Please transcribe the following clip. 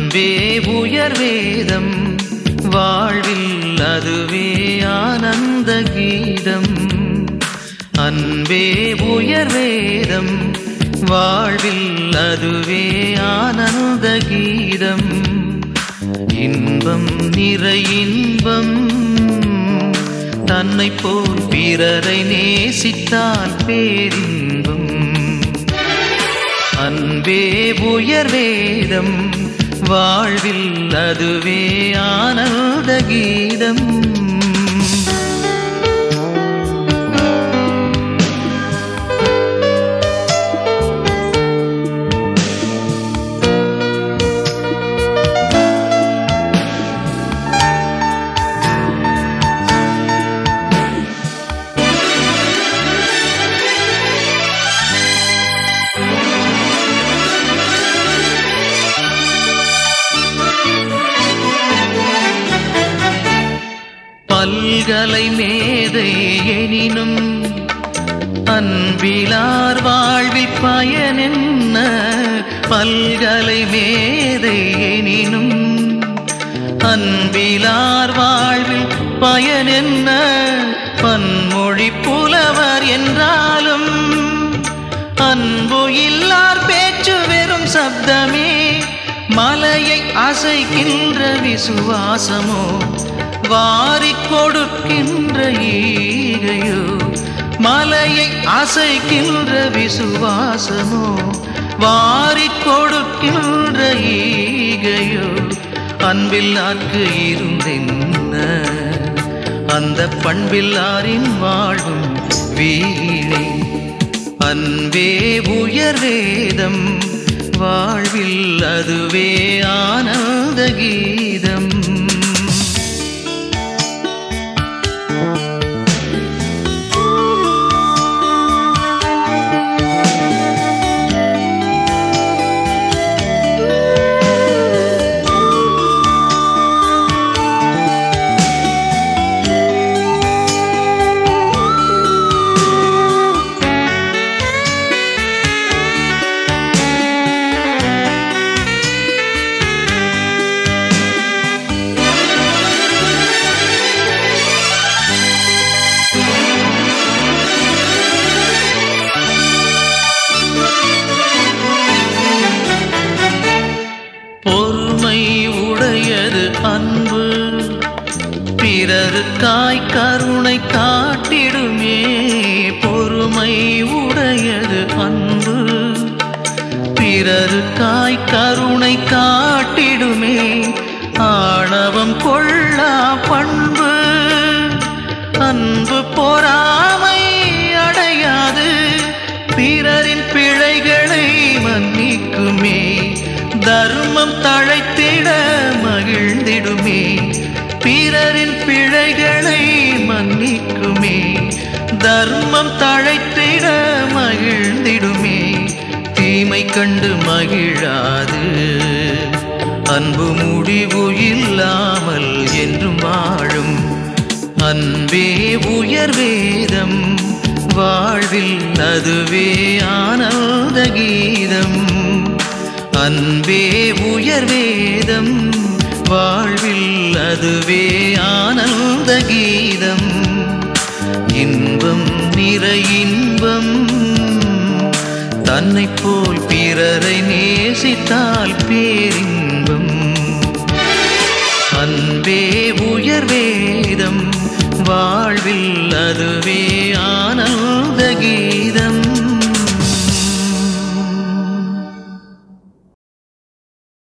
அன்பே உயர் வேதம் வாழ்வில் அதுவே ஆனந்த கீதம் அன்பே உயர் வேதம் வாழ்வில் அதுவே ஆனந்த கீதம் இன்பம் நிறை இன்பம் தன்னை போல் பிறரை நேசித்தால் பேரின்பம் அன்பே உயர் வேதம் வாழ்வில் அதுவே ஆனந்த கீதம் பல்கலை மேதை எனினும் அன்பிலார் வாழ்வில் பயனென்ன பல்கலை மேதை எனினும் அன்பிலார் வாழ்வில் பயனென்ன பன்மொழி புலவர் என்றாலும் அன்பு இல்லார் பேச்சு வெறும் சப்தமே மலையை அசைக்கின்ற விசுவாசமோ வாரிக் கொடுக்கின்ற ஈகையோ மலையை அசைக்கின்ற விசுவாசமோ வாரிக் கொடுக்கின்ற ஈகையோ அன்பில்லார்க்கு இருந்தென்ன அந்த பண்பில்லாரின் வாழ்வும் வீணே அன்பே உயர் வேதம் வாழ்வில் அதுவே ஆனந்த கீதம் பொறுமை உடையது அன்பு பிறருக்காய் கருணை காட்டிடுமே பொறுமை உடையது அன்பு பிறருக்காய் கருணை காட்டிடுமே ஆணவம் கொள்ளா பண்பு அன்பு பொறாமை அடையாது பிறரின் பிழைகளை மன்னிக்குமே தர்மம் தழைத்திட மகிழ்ந்திடுமே பிறரின் பிழைகளை மன்னிக்குமே தர்மம் தழைத்திட மகிழ்ந்திடுமே தீமை கண்டு மகிழாது அன்பு முடிவு இல்லாமல் என்றும் வாழும் அன்பே உயர் வேதம் வாழ்வில் அதுவே ஆனந்த கீதம் அன்பே உயர் வேதம் வாழ்வில் அதுவே ஆனந்த கீதம் இன்பம் நிறை இன்பம் தன்னை போல் பிறரை நேசித்தால் பேரின்பம் அன்பே உயர் வேதம் வாழ்வில் அதுவே ஆனந்த